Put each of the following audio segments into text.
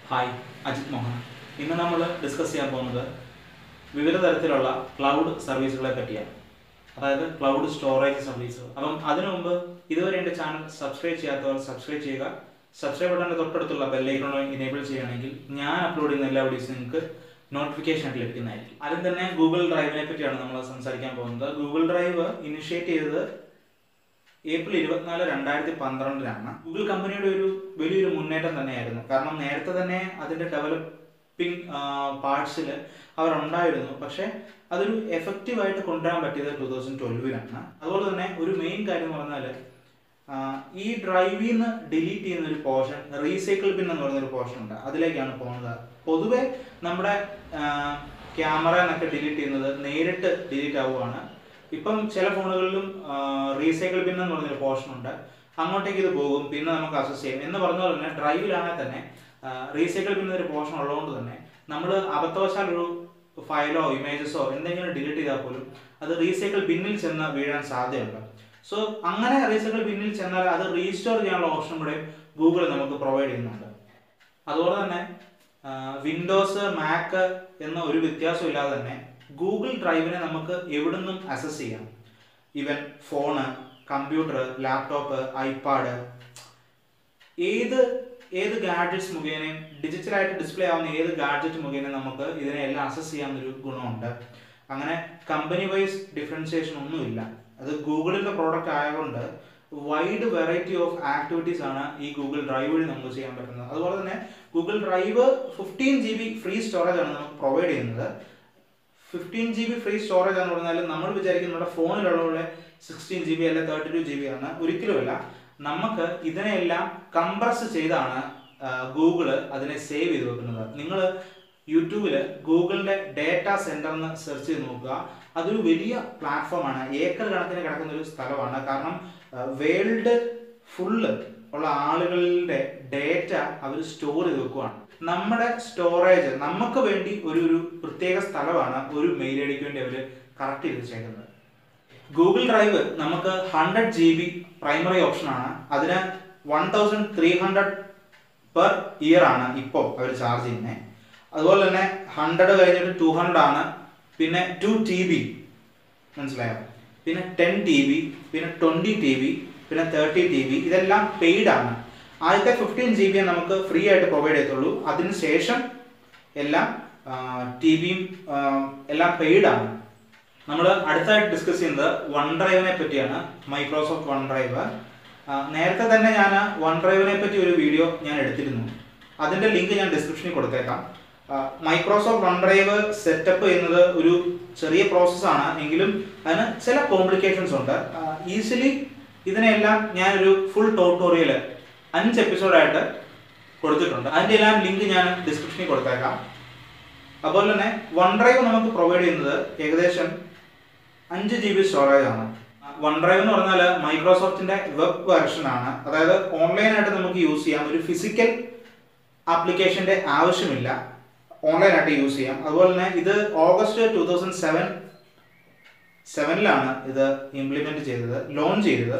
hi Ajith Mohan ഇന്ന് നമ്മൾ discuss ചെയ്യാൻ പോകുന്നത് വിവിധ തരത്തിലുള്ള ക്ലൗഡ് സർവീസുകളെ പറ്റിയാണ് അതായത് ക്ലൗഡ് സ്റ്റോറേജ് സർവീസുകൾ അപ്പം അതിനു മുമ്പ് ഇതുവരെ എൻ്റെ ചാനൽ സബ്സ്ക്രൈബ് ചെയ്യാത്തവർ സബ്സ്ക്രൈബ് ചെയ്യുക സബ്സ്ക്രൈബ് ബട്ടൻ്റെ തൊട്ടടുത്തുള്ള ബെല്ലൈക്കൺ ഇനേബിൾ ചെയ്യുകയാണെങ്കിൽ ഞാൻ അപ്ലോഡ് ചെയ്യുന്ന എല്ലാ വീഡിയോസും നിങ്ങൾക്ക് നോട്ടിഫിക്കേഷൻ ആയിട്ട് ലഭിക്കുന്നതായിരിക്കും ആദ്യം തന്നെ ഗൂഗിൾ ഡ്രൈവിനെ പറ്റിയാണ് നമ്മൾ സംസാരിക്കാൻ പോകുന്നത് ഗൂഗിൾ ഡ്രൈവ് ഇനിഷ്യേറ്റ് ചെയ്തത് ഏപ്രിൽ ഇരുപത്തിനാല് രണ്ടായിരത്തി പന്ത്രണ്ടിലാണ് ഗൂഗിൾ കമ്പനിയുടെ ഒരു വലിയൊരു മുന്നേറ്റം തന്നെയായിരുന്നു കാരണം നേരത്തെ തന്നെ അതിന്റെ ഡെവലപ്പിംഗ് പാർട്സിൽ അവർ ഉണ്ടായിരുന്നു പക്ഷേ അതൊരു എഫക്റ്റീവ് ആയിട്ട് കൊണ്ടുവരാൻ പറ്റിയത് ടൂ തൗസൻഡ് ട്വൽവിലാണ് അതുപോലെ തന്നെ ഒരു മെയിൻ കാര്യം എന്ന് പറഞ്ഞാൽ ഈ ഡ്രൈവിൽ നിന്ന് ഡിലീറ്റ് ചെയ്യുന്ന ഒരു പോർഷൻ റീസൈക്കിൾ പിൻ എന്ന് പറയുന്ന ഒരു പോർഷൻ ഉണ്ട് അതിലേക്കാണ് പോകുന്നത് പൊതുവെ നമ്മുടെ ക്യാമറ എന്നൊക്കെ ഡിലീറ്റ് ചെയ്യുന്നത് നേരിട്ട് ഡിലീറ്റ് ആവുകയാണ് ഇപ്പം ചില ഫോണുകളിലും റീസൈക്കിൾ പിൻ എന്ന് പറഞ്ഞൊരു പോർഷൻ ഉണ്ട് അങ്ങോട്ടേക്ക് ഇത് പോകും പിന്നെ നമുക്ക് അസസ് ചെയ്യാം എന്ന് പറഞ്ഞ പോലെ തന്നെ ഡ്രൈവിലാണെങ്കിൽ തന്നെ റീസൈക്കിൾ പിൻ എന്നൊരു പോർഷൻ ഉള്ളതുകൊണ്ട് തന്നെ നമ്മൾ അബദ്ധവശാൽ ഒരു ഫയലോ ഇമേജസോ എന്തെങ്കിലും ഡിലീറ്റ് ചെയ്താൽ പോലും അത് റീസൈക്കിൾ പിന്നിൽ ചെന്ന് വീഴാൻ സാധ്യതയുണ്ട് സോ അങ്ങനെ റീസൈക്കിൾ പിന്നിൽ ചെന്നാൽ അത് റീസ്റ്റോർ ചെയ്യാനുള്ള ഓപ്ഷൻ കൂടെ ഗൂഗിൾ നമുക്ക് പ്രൊവൈഡ് ചെയ്യുന്നുണ്ട് അതുപോലെ തന്നെ വിൻഡോസ് മാക്ക് എന്ന ഒരു വ്യത്യാസം ഇല്ലാതെ തന്നെ ഗൂഗിൾ ഡ്രൈവിനെ നമുക്ക് എവിടുന്നും അസസ് ചെയ്യാം even phone computer laptop iPad ഏത് ഏത് ഗാഡ്ജറ്റ്സ് മുഖേനയും ഡിജിറ്റലായിട്ട് ഡിസ്പ്ലേ ആവുന്ന ഏത് ഗാഡ്ജറ്റ് മുഖേനയും നമുക്ക് ഇതിനെ എല്ലാം അസസ് ചെയ്യാവുന്നൊരു ഗുണമുണ്ട് അങ്ങനെ കമ്പനി വൈസ് ഡിഫറൻസിയേഷൻ ഒന്നുമില്ല അത് ഗൂഗിളിന്റെ പ്രോഡക്റ്റ് ആയതുകൊണ്ട് വൈഡ് വെറൈറ്റി ഓഫ് ആക്ടിവിറ്റീസ് ആണ് ഈ ഗൂഗിൾ ഡ്രൈവ് വഴി നമുക്ക് ചെയ്യാൻ പറ്റുന്നത് അതുപോലെ തന്നെ Google drive fifteen G B free storage ആണ് നമുക്ക് പ്രൊവൈഡ് ചെയ്യുന്നത് fifteen G B free storage എന്ന് പറഞ്ഞാൽ നമ്മൾ വിചാരിക്കുന്ന നമ്മുടെ ഫോണിലുള്ള പോലെ സിക്സ്റ്റീൻ ജി ബി അല്ലെ തേർട്ടി ടു ജി ബി ആണ് ഒരിക്കലുമല്ല നമുക്ക് ഇതിനെല്ലാം കംപ്രസ് ചെയ്താണ് ഗൂഗിള് അതിനെ സേവ് ചെയ്ത് വെക്കുന്നത് നിങ്ങൾ യൂട്യൂബിൽ ഗൂഗിളിന്റെ ഡേറ്റ സെന്റർ എന്ന് സെർച്ച് ചെയ്ത് നോക്കുക അതൊരു വലിയ പ്ലാറ്റ്ഫോമാണ് ഏക്കർ കണക്കിന് കിടക്കുന്ന ഒരു സ്ഥലമാണ് കാരണം വേൾഡ് ഫുള്ള് ഉള്ള ആളുകളുടെ ഡേറ്റ അവർ സ്റ്റോർ ചെയ്ത് വെക്കുവാണ് നമ്മുടെ സ്റ്റോറേജ് നമുക്ക് വേണ്ടി ഒരു ഒരു പ്രത്യേക സ്ഥലമാണ് ഒരു മെയിൽ ഐ ഡിക്ക് വേണ്ടി അവർ കറക്റ്റ് ചെയ്ത് വെച്ചേക്കുന്നത് ഗൂഗിൾ ഡ്രൈവ് നമുക്ക് hundred G B primary option ആണ് അതിന് one thousand three hundred per year ആണ് ഇപ്പോൾ അവർ ചാർജ് ചെയ്യുന്നത് അതുപോലെ തന്നെ ഹൺഡ്രഡ് കഴിഞ്ഞിട്ട് ടു ഹൺഡ്രഡ് ആണ് പിന്നെ ടു ടി ബി മനസ്സിലായോ പിന്നെ ടെൻ ടി ബി പിന്നെ ട്വൻറ്റി ടി ബി പിന്നെ തേർട്ടി ടി ബി ഇതെല്ലാം പെയ്ഡ് ആണ് ആദ്യത്തെ ഫിഫ്റ്റീൻ ജി ബി നമുക്ക് ഫ്രീ ആയിട്ട് പ്രൊവൈഡ് ചെയ്യത്തുള്ളൂ അതിനുശേഷം എല്ലാം ടി ബിയും എല്ലാം പെയ്ഡ് ആണ് നമ്മൾ അടുത്തായിട്ട് ഡിസ്കസ് ചെയ്യുന്നത് വൺ ഡ്രൈവിനെ പറ്റിയാണ് മൈക്രോസോഫ്റ്റ് വൺ ഡ്രൈവ് നേരത്തെ തന്നെ ഞാൻ വൺ ഡ്രൈവിനെ പറ്റി ഒരു വീഡിയോ ഞാൻ എടുത്തിരുന്നു അതിൻ്റെ ലിങ്ക് ഞാൻ ഡിസ്ക്രിപ്ഷനിൽ കൊടുത്തേക്കാം മൈക്രോസോഫ്റ്റ് വൺ ഡ്രൈവ് സെറ്റപ്പ് ചെയ്യുന്നത് ഒരു ചെറിയ പ്രോസസ്സാണ് എങ്കിലും അതിന് ചില കോംപ്ലിക്കേഷൻസ് ഉണ്ട് ഈസിലി ഇതിനെല്ലാം ഞാനൊരു ഫുൾ ട്യൂട്ടോറിയൽ അഞ്ച് എപ്പിസോഡായിട്ട് കൊടുത്തിട്ടുണ്ട് അതിൻ്റെ എല്ലാം ലിങ്ക് ഞാൻ ഡിസ്ക്രിപ്ഷനിൽ കൊടുത്തേക്കാം അതുപോലെ തന്നെ വൺ ഡ്രൈവ് നമുക്ക് പ്രൊവൈഡ് ചെയ്യുന്നത് ഏകദേശം അഞ്ച് ജി ബി സ്റ്റോറേജ് ആണ് വൺ ഡ്രൈവ് എന്ന് പറഞ്ഞാൽ മൈക്രോസോഫ്റ്റിന്റെ വെബ് വെർഷൻ ആണ് അതായത് ഓൺലൈനായിട്ട് നമുക്ക് യൂസ് ചെയ്യാം ഒരു ഫിസിക്കൽ ആപ്ലിക്കേഷന്റെ ആവശ്യമില്ല ഓൺലൈനായിട്ട് യൂസ് ചെയ്യാം അതുപോലെ തന്നെ ഇത് ഓഗസ്റ്റ് ടൂ തൗസൻഡ് സെവൻ സെവനിലാണ് ഇത് ഇംപ്ലിമെന്റ് ചെയ്തത് ലോഞ്ച് ചെയ്തത്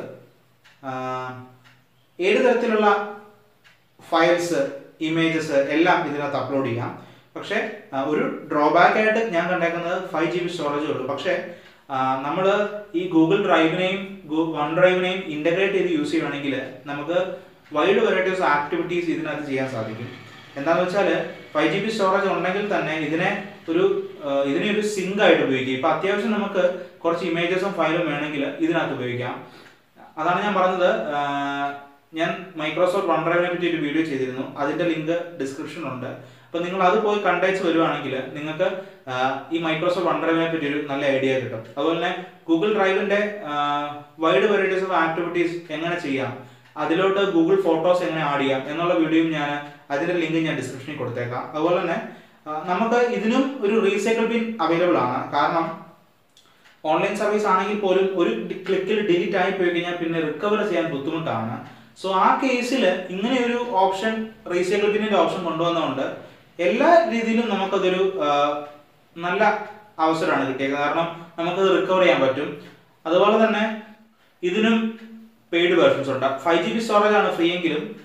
ഏത് തരത്തിലുള്ള ഫയൽസ് ഇമേജസ് എല്ലാം ഇതിനകത്ത് അപ്ലോഡ് ചെയ്യാം പക്ഷേ ഒരു ഡ്രോബാക്ക് ആയിട്ട് ഞാൻ കണ്ടേക്കുന്നത് ഫൈവ് ജി ബി സ്റ്റോറേജേ ഉള്ളൂ പക്ഷേ നമ്മൾ ഈ ഗൂഗിൾ ഡ്രൈവിനെയും വൺ ഡ്രൈവിനെയും ഇൻ്റഗ്രേറ്റ് ചെയ്ത് യൂസ് ചെയ്യുകയാണെങ്കിൽ നമുക്ക് വൈഡ് വെറൈറ്റീസ് ആക്ടിവിറ്റീസ് ഇതിനകത്ത് ചെയ്യാൻ സാധിക്കും എന്താണെന്ന് വെച്ചാൽ ഫൈവ് ജി ബി സ്റ്റോറേജ് ഉണ്ടെങ്കിൽ തന്നെ ഇതിനെ ഒരു ഇതിനെ ഒരു സിങ്ക് ആയിട്ട് ഉപയോഗിക്കാം ഇപ്പം അത്യാവശ്യം നമുക്ക് കുറച്ച് ഇമേജസും ഫയലും വേണമെങ്കിൽ ഇതിനകത്ത് ഉപയോഗിക്കാം അതാണ് ഞാൻ പറഞ്ഞത് ഞാൻ മൈക്രോസോഫ്റ്റ് വൺ ഡ്രൈവിനെ പറ്റി ഒരു വീഡിയോ ചെയ്തിരുന്നു അതിന്റെ ലിങ്ക് ഡിസ്ക്രിപ്ഷനിലുണ്ട് അപ്പോൾ നിങ്ങൾ അത് പോയി കണ്ടേച്ച് വരുവാണെങ്കിൽ നിങ്ങൾക്ക് ഈ മൈക്രോസോഫ്റ്റ് വൺ ഡ്രൈവിനെ പറ്റി ഒരു നല്ല ഐഡിയ കിട്ടും അതുപോലെ തന്നെ ഗൂഗിൾ ഡ്രൈവിന്റെ വൈഡ് വെറൈറ്റീസ് ഓഫ് ആക്ടിവിറ്റീസ് എങ്ങനെ ചെയ്യാം അതിലോട്ട് ഗൂഗിൾ ഫോട്ടോസ് എങ്ങനെ ആഡ് ചെയ്യാം എന്നുള്ള വീഡിയോയും ഞാൻ അതിന്റെ ലിങ്ക് ഞാൻ ഡിസ്ക്രിപ്ഷനിൽ കൊടുത്തേക്കാം അതുപോലെ തന്നെ നമുക്ക് ഇതിനും ഒരു റീസൈക്കിൾ ബിൻ അവൈലബിൾ ആണ് കാരണം ഓൺലൈൻ സർവീസ് ആണെങ്കിൽ പോലും ഒരു ക്ലിക്കിൽ ഡിലീറ്റ് ആയി പോയി കഴിഞ്ഞാൽ പിന്നെ റിക്കവർ ചെയ്യാൻ ബുദ്ധിമുട്ടാണ് സോ ആ കേസിൽ ഇങ്ങനെ ഒരു ഓപ്ഷൻ റീസൈക്കിൾ ബിന്നിന്റെ ഓപ്ഷൻ കൊണ്ടുവന്നതുകൊണ്ട് എല്ലാ രീതിയിലും നമുക്കതൊരു നല്ല അവസരമാണ് കിട്ടിയത് കാരണം നമുക്കത് റിക്കവർ ചെയ്യാൻ പറ്റും അതുപോലെ തന്നെ ഇതിനും പെയ്ഡ് വേർഷൻസ് ഉണ്ട് ഫൈവ് ജി ബി സ്റ്റോറേജ് ആണ് ഫ്രീ എങ്കിലും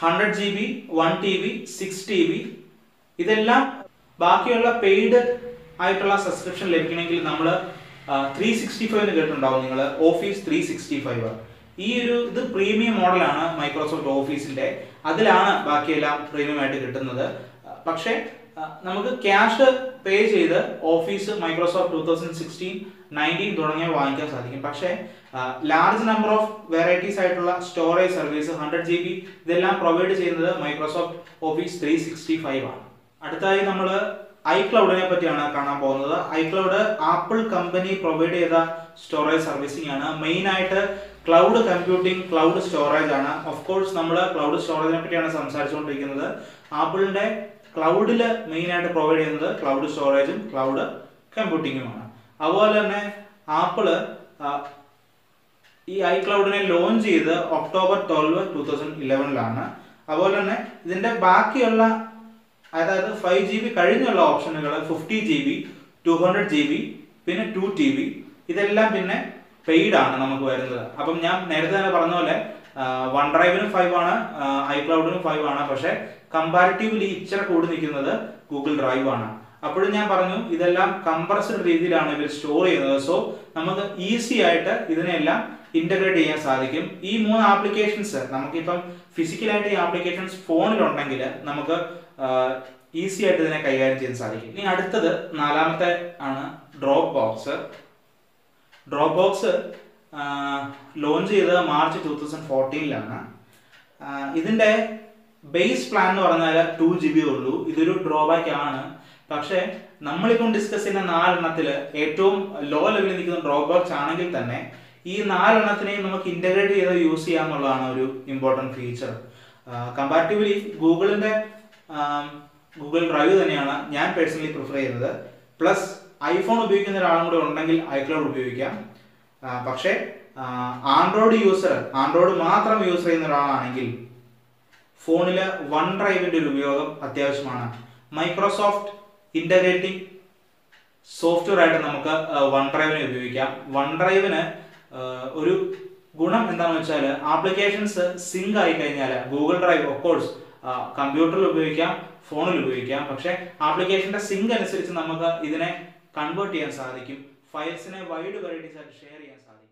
hundred G B one T B six T B ഇതെല്ലാം ബാക്കിയുള്ള പെയ്ഡ് ആയിട്ടുള്ള സബ്സ്ക്രിപ്ഷൻ ലഭിക്കണമെങ്കിൽ നമ്മൾ ത്രീ സിക്സ്റ്റി ഫൈവ് കേട്ടിട്ടുണ്ടാവും നിങ്ങൾ ഓഫീസ് ത്രീ സിക്സ്റ്റി ഫൈവ് ഈ ഒരു ഇത് പ്രീമിയം മോഡലാണ് മൈക്രോസോഫ്റ്റ് ഓഫീസിന്റെ അതിലാണ് ബാക്കിയെല്ലാം പ്രീമിയം ആയിട്ട് കിട്ടുന്നത് പക്ഷേ ആ, നമുക്ക് ക്യാഷ് പേ ചെയ്ത് Office Microsoft two thousand sixteen nineteen തുടങ്ങിയവ വാങ്ങിക്കാൻ സാധിക്കും പക്ഷേ ലാർജ് നമ്പർ ഓഫ് വെറൈറ്റീസ് ആയിട്ടുള്ള storage service hundred G B ഇതെല്ലാം പ്രൊവൈഡ് ചെയ്യുന്നത് Microsoft Office three sixty five ആണ് അടുത്തായി നമ്മൾ ഐക്ലൗഡിനെ പറ്റിയാണ് കാണാൻ പോകുന്നത് ഐക്ലൗഡ് ആപ്പിൾ കമ്പനി പ്രൊവൈഡ് ചെയ്ത സ്റ്റോറേജ് സർവീസിംഗ് ആണ് മെയിൻ ആയിട്ട് ക്ലൗഡ് കമ്പ്യൂട്ടിംഗ് ക്ലൗഡ് സ്റ്റോറേജ് ആണ് ഓഫ് കോഴ്സ് നമ്മൾ ക്ലൗഡ് സ്റ്റോറേജിനെ പറ്റിയാണ് സംസാരിച്ചുകൊണ്ടിരിക്കുന്നത് ആപ്പിളിന്റെ ക്ലൗഡിൽ മെയിൻ ആയിട്ട് പ്രൊവൈഡ് ചെയ്യുന്നത് ക്ലൗഡ് സ്റ്റോറേജും ക്ലൗഡ് കമ്പ്യൂട്ടിങ്ങുമാണ് അതുപോലെ തന്നെ ആപ്പിള് ഈ ഐ ക്ലൗഡിനെ ലോഞ്ച് ചെയ്ത് ഒക്ടോബർ ട്വൽവ് ടൂ തൗസൻഡ് ഇലവനിലാണ് അതുപോലെ തന്നെ ഇതിന്റെ ബാക്കിയുള്ള അതായത് ഫൈവ് ജി ബി കഴിഞ്ഞുള്ള ഓപ്ഷനുകൾ fifty G B two hundred G B പിന്നെ ടു ടി ബി ഇതെല്ലാം പിന്നെ പെയ്ഡ് ആണ് നമുക്ക് വരുന്നത് അപ്പം ഞാൻ നേരത്തെ തന്നെ പറഞ്ഞ പോലെ വൺ ഡ്രൈവിനും ഫൈവ് ആണ് ഐ ക്ലൗഡിനും ഫൈവ് ആണ് പക്ഷേ കമ്പാരിറ്റീവ്ലി ഇച്ചിരി കൂടി നിൽക്കുന്നത് ഗൂഗിൾ ഡ്രൈവ് ആണ് അപ്പോഴും ഞാൻ പറഞ്ഞു ഇതെല്ലാം കംപ്രസ്ഡ് രീതിയിലാണ് ഇവർ സ്റ്റോർ ചെയ്യുന്നത് സോ നമുക്ക് ഈസി ആയിട്ട് ഇതിനെല്ലാം ഇന്റഗ്രേറ്റ് ചെയ്യാൻ സാധിക്കും ഈ മൂന്ന് ആപ്ലിക്കേഷൻസ് നമുക്കിപ്പം ഫിസിക്കലായിട്ട് ഈ ആപ്ലിക്കേഷൻസ് ഫോണിലുണ്ടെങ്കിൽ നമുക്ക് ഈസി ആയിട്ട് ഇതിനെ കൈകാര്യം ചെയ്യാൻ സാധിക്കും ഇനി അടുത്തത് നാലാമത്തെ ആണ് Dropbox Dropbox launch ചെയ്തത് മാർച്ച് ടൂ തൗസൻഡ് ഫോർട്ടീനിലാണ് ഇതിന്റെ ബേസ് പ്ലാൻ എന്ന് പറഞ്ഞാൽ ടു ജി ബി ഉള്ളൂ ഇതൊരു ഡ്രോബാക്ക് ആണ് പക്ഷേ നമ്മളിപ്പം ഡിസ്കസ് ചെയ്യുന്ന നാലെണ്ണത്തിൽ ഏറ്റവും ലോ ലെവലിൽ നിൽക്കുന്ന ഡ്രോപ്പ് ബോക്സ് ആണെങ്കിൽ തന്നെ ഈ നാലെണ്ണത്തിനെയും നമുക്ക് ഇന്റഗ്രേറ്റ് ചെയ്ത് യൂസ് ചെയ്യാന്നുള്ളതാണ് ഒരു ഇമ്പോർട്ടൻറ്റ് ഫീച്ചർ കമ്പാരിറ്റീവ്ലി ഗൂഗിളിന്റെ ഗൂഗിൾ ഡ്രൈവ് തന്നെയാണ് ഞാൻ പേഴ്സണലി പ്രിഫർ ചെയ്യുന്നത് പ്ലസ് ഐഫോൺ ഉപയോഗിക്കുന്ന ഒരാളും കൂടെ ഉണ്ടെങ്കിൽ ഐക്ലൗഡ് ഉപയോഗിക്കാം ആ, പക്ഷേ ആൻഡ്രോയിഡ് യൂസർ ആൻഡ്രോയിഡ് മാത്രം യൂസ് ചെയ്യുന്ന ഒരാളാണെങ്കിൽ ഫോണിൽ വൺ ഡ്രൈവിന്റെ ഒരു ഉപയോഗം അത്യാവശ്യമാണ് മൈക്രോസോഫ്റ്റ് ഇന്റഗ്രേറ്റിംഗ് സോഫ്റ്റ്വെയർ ആയിട്ട് നമുക്ക് വൺ ഡ്രൈവിനെ ഉപയോഗിക്കാം വൺ ഡ്രൈവിന് ഒരു ഗുണം എന്താണെന്ന് വെച്ചാൽ ആപ്ലിക്കേഷൻസ് സിങ്ക് ആയി കഴിഞ്ഞാൽ ഗൂഗിൾ ഡ്രൈവ് ഓഫ്കോഴ്സ് കമ്പ്യൂട്ടറിൽ ഉപയോഗിക്കാം ഫോണിൽ ഉപയോഗിക്കാം പക്ഷേ ആപ്ലിക്കേഷന്റെ സിങ്ക് അനുസരിച്ച് നമുക്ക് ഇതിനെ കൺവേർട്ട് ചെയ്യാൻ സാധിക്കും ഫയൽസിനെ വൈഡ് വെറൈറ്റീസ് ആയിട്ട് ഷെയർ ചെയ്യാൻ സാധിക്കും